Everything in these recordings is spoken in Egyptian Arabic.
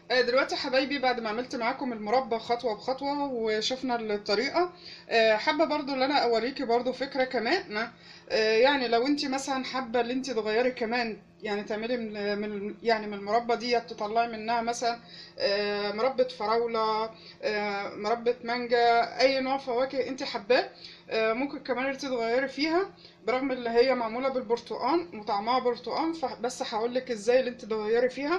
آه، دلوقتي حبايبي بعد ما عملت معاكم المربى خطوة بخطوة وشفنا الطريقة آه، حابة برضو ان انا اوريكي برضو فكرة كمان آه، يعني لو انت مثلا حابة ان انت تغيري كمان يعني تعملي من من يعني من المربى دي تطلعي منها مثلا آه، مربى فراولة آه، مربى مانجا اي نوع فواكه انت حباه آه، ممكن كمان انت تغيري فيها برغم ان هي معمولة بالبرتقال وطعمها برتقال فبس هقولك ازاي اللي انت تغيري فيها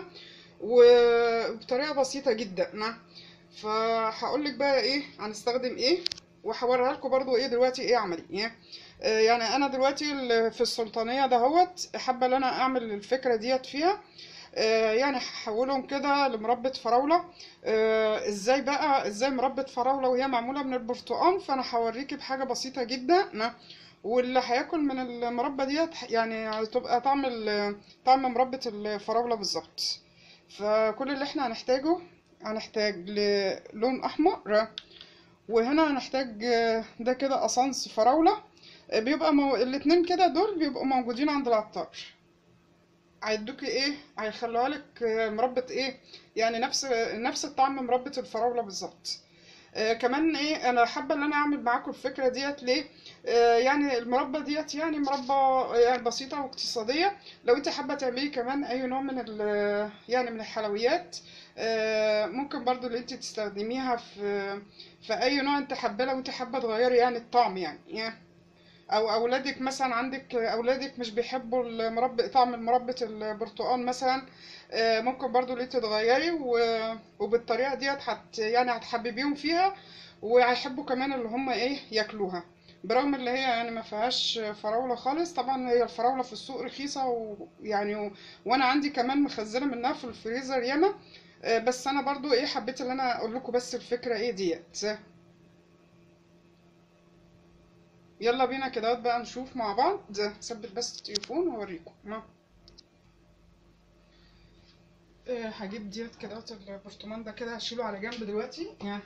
وبطريقة بسيطة جدا نعم فهقول لك بقى ايه هنستخدم ايه وهوريها لكم برضو ايه دلوقتي ايه عملي آه يعني انا دلوقتي ال- في السلطانية دهوت حابة ان انا اعمل الفكرة ديت فيها آه يعني هحولهم كده لمربى فراولة آه ازاي بقى ازاي مربى فراولة وهي معمولة من البرتقال فانا هوريكي بحاجة بسيطة جدا نعم واللي هياكل من المربى ديت يعني هتبقى طعم ال- طعم مربى الفراولة بالظبط فكل اللي احنا هنحتاجه هنحتاج لون احمر وهنا هنحتاج آه، ده كده قصنص فراولة آه، بيبقى مو... الاتنين كده دول بيبقوا موجودين عند العطار هيدوكي ايه هيخلوها لك آه، مربى ايه يعني نفس نفس الطعم مربى الفراولة بالظبط آه كمان ايه انا حابه ان انا اعمل معاكم الفكره ديت ليه آه يعني المربى ديت يعني مربى يعني بسيطه واقتصاديه لو انت حابه تعملي كمان اي نوع من ال- يعني من الحلويات آه ممكن برضو اللي انت تستخدميها في في اي نوع انت حابه لو انت حابه تغيري يعني الطعم يعني, يعني او اولادك مثلا عندك اولادك مش بيحبوا المربى طعم المربى البرتقال مثلا آه، ممكن برضو اللي تتغيري و- وبالطريقه ديت هت يعني هتحببيهم فيها وهيحبوا كمان اللي هم ايه ياكلوها برغم اللي هي يعني ما فيهاش فراوله خالص طبعا هي الفراوله في السوق رخيصه ويعني و... وانا عندي كمان مخزنه منها في الفريزر ياما آه، بس انا برضو ايه حبيت ان انا اقول لكم بس الفكره ايه ديت يلا بينا كده بقى نشوف مع بعض ثبت بس التليفون واوريكم ما آه، هجيب ديت كده البرطمان ده كده هشيله على جنب دلوقتي يعني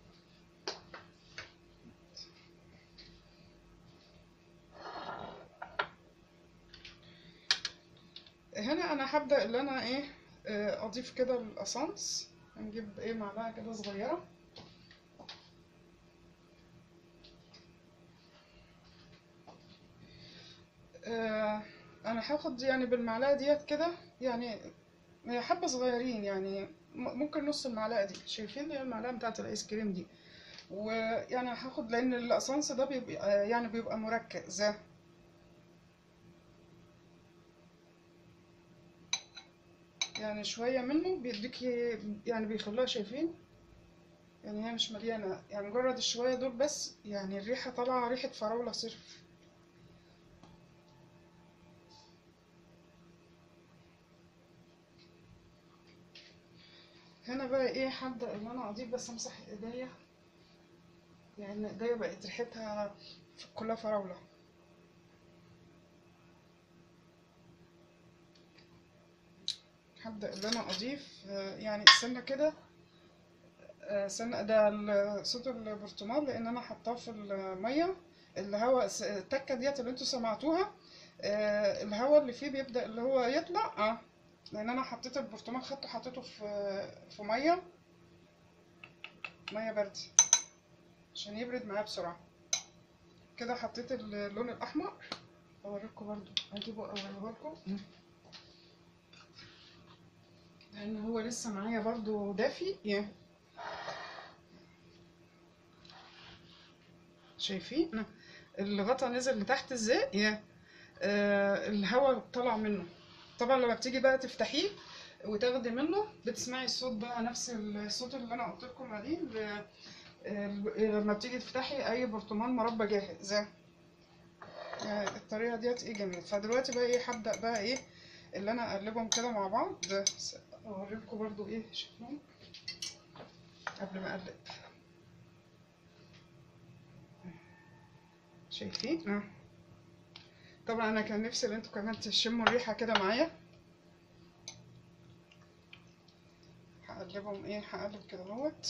هنا انا هبدأ اللي انا ايه آه، اضيف كده الاسانس هنجيب ايه معلقة كده صغيرة آه، انا هاخد يعني بالمعلقة ديت كده يعني هي حبة صغيرين يعني م- ممكن نص المعلقة دي شايفين هي المعلقة بتاعة الايس كريم دي ويعني هاخد لان الاسانس ده بيبقى يعني بيبقى مركز يعني شوية منه بيديكي يعني بيخلوها شايفين يعني هي مش مليانة يعني مجرد الشوية دول بس يعني الريحة طالعة ريحة فراولة صرف هنا بقى ايه هبدأ ان انا اضيف بس امسح ايديا يعني ايديا بقت ريحتها كلها فراولة هبدأ ان انا اضيف آه، يعني سنة كده آه، سنة ده ال- صوت البرطمان لان انا حطاه في المية الهواء س- التكة ديت اللي انتوا سمعتوها آه، الهواء اللي فيه بيبدأ اللي هو يطلع اه لان انا حطيت البرطمان خدته حطيته في في مية مية باردة عشان يبرد معايا بسرعة كده حطيت اللون الاحمر اوريكم برضو اجيبه اوريه لكم لان هو لسه معايا برضو دافي يعني شايفين الغطا نزل لتحت ازاي يا آه الهواء طلع منه طبعا لما بتيجي بقى تفتحيه وتاخدي منه بتسمعي الصوت بقى نفس الصوت اللي انا قلت لكم عليه ل- ال- لما بتيجي تفتحي اي برطمان مربى جاهز يعني الطريقه ديت ايه جميل فدلوقتي بقى ايه هبدا بقى ايه اللي انا اقلبهم كده مع بعض اوريكم برضو ايه شكلهم قبل ما اقلب شايفين اه طبعا انا كان نفسي ان انتوا كمان تشموا الريحه كده معايا هقلبهم ايه هقلب كده اهوت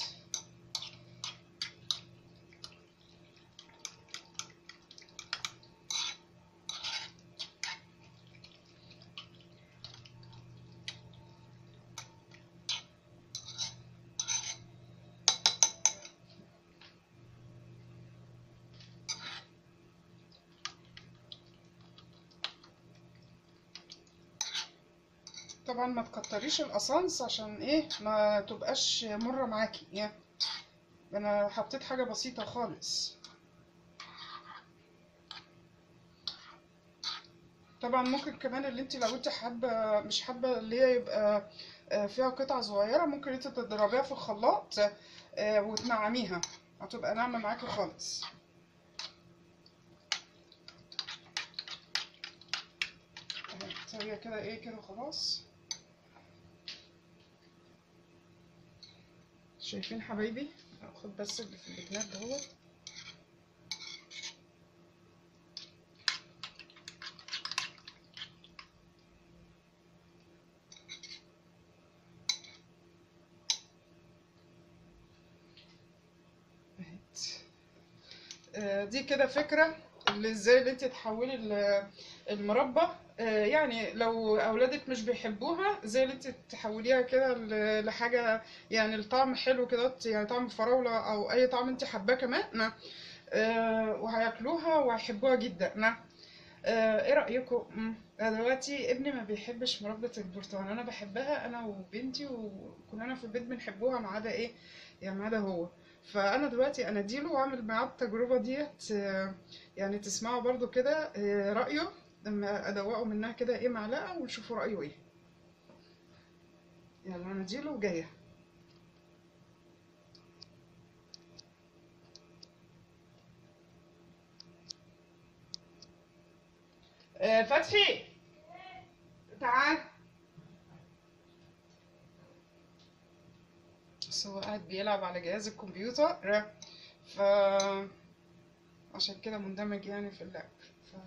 طبعا ما تكتريش القصانص عشان ايه ما تبقاش مرة معاكي يعني انا حطيت حاجة بسيطة خالص طبعا ممكن كمان اللي انت لو انت حابة مش حابة اللي هي يبقى آه، فيها قطع صغيرة ممكن انت تضربيها في الخلاط آه، وتنعميها هتبقى ناعمة معاكي خالص اهي، تسويها كده ايه كده خلاص شايفين حبايبي اخد بس اللي في الجناب دهوت اهيت. آه، دي كده فكرة اللي ازاي اللي انت تحولي ال- المربى آه، يعني لو اولادك مش بيحبوها زي اللي انت تحوليها كده ل- لحاجة يعني الطعم حلو كده يعني طعم فراولة او اي طعم انت حباه كمان نعم. آه، وهياكلوها وهيحبوها جدا نعم. آه، ايه رأيكم مم. أنا دلوقتي ابني ما بيحبش مربى البرتقال انا بحبها انا وبنتي وكلنا في البيت بنحبوها ما عدا ايه يعني ما عدا هو فانا دلوقتي اناديله واعمل معاه التجربة ديت آه، يعني تسمعوا برضو كده آه، رأيه لما ادوقه منها كده ايه معلقة ونشوفوا رأيه ايه يلا اناديله وجاية آه، فتحي تعال بس هو قاعد بيلعب على جهاز الكمبيوتر ف عشان كده مندمج يعني في اللعب ف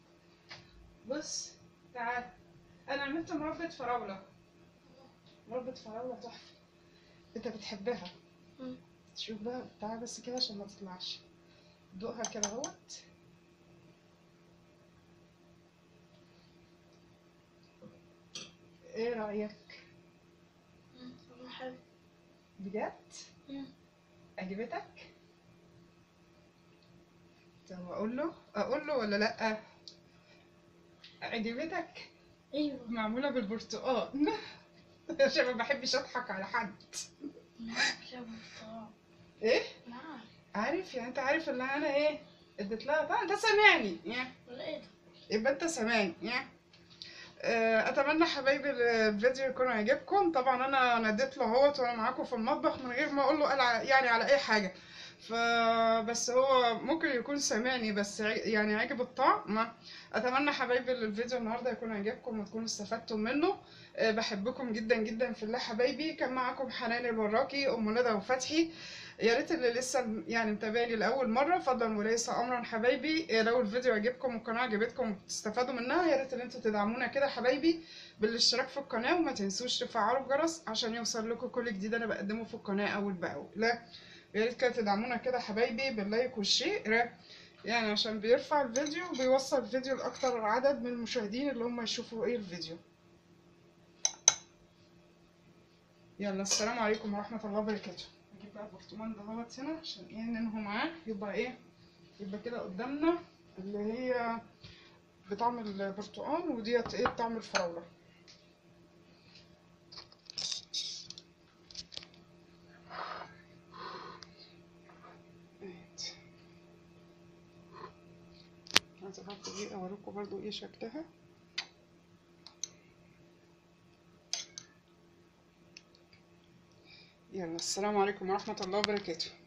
بص تعال انا عملت مربى فراولة مربى فراولة تحفة انت بتحبها مم. شوف بقى تعال بس كده عشان ما تطلعش دوقها كده اهوت ايه رأيك مم. حلو بجد مم. عجبتك طب اقول له اقول له ولا لا عجبتك ايوه معمولة بالبرتقال عشان ما بحبش اضحك على حد شبه الطعام ايه نعم عارف يعني انت عارف اللي انا ايه اديت لها طبعا انت سامعني يعني ولا ايه ده؟ يبقى انت سامعني يعني آه، اتمنى حبايبي الفيديو يكون عجبكم طبعا انا ناديت له اهوت وانا معاكم في المطبخ من غير ما اقول له قال ع- يعني على اي حاجه فبس هو ممكن يكون سامعني بس ع- يعني عجب الطعم ما- اتمنى حبايبي الفيديو النهارده يكون عجبكم وتكونوا استفدتم منه آه، بحبكم جدا جدا في الله حبايبي كان معاكم حنان البراكي ام ندى وفتحي يا ريت اللي لسه يعني متابعني لاول مره فضلا وليس امرا حبايبي آه، لو الفيديو عجبكم والقناه عجبتكم وتستفادوا منها يا ريت ان انتوا تدعمونا كده حبايبي بالاشتراك في القناه وما تنسوش تفعلوا الجرس عشان يوصل لكم كل جديد انا بقدمه في القناه اول باول لا يا ريت كده تدعمونا كده حبايبي باللايك والشير يعني عشان بيرفع الفيديو وبيوصل الفيديو لاكتر عدد من المشاهدين اللي هم يشوفوا ايه الفيديو يلا السلام عليكم ورحمة الله وبركاته نجيب بقى البرطمان دهوت هنا عشان ايه ننهو معاه يبقى ايه يبقى كده قدامنا اللي هي بطعم البرتقال وديت ايه بطعم الفراولة اهيت. عايزة برضه ايه اوريكم برضه ايه شكلها يلا السلام عليكم ورحمة الله وبركاته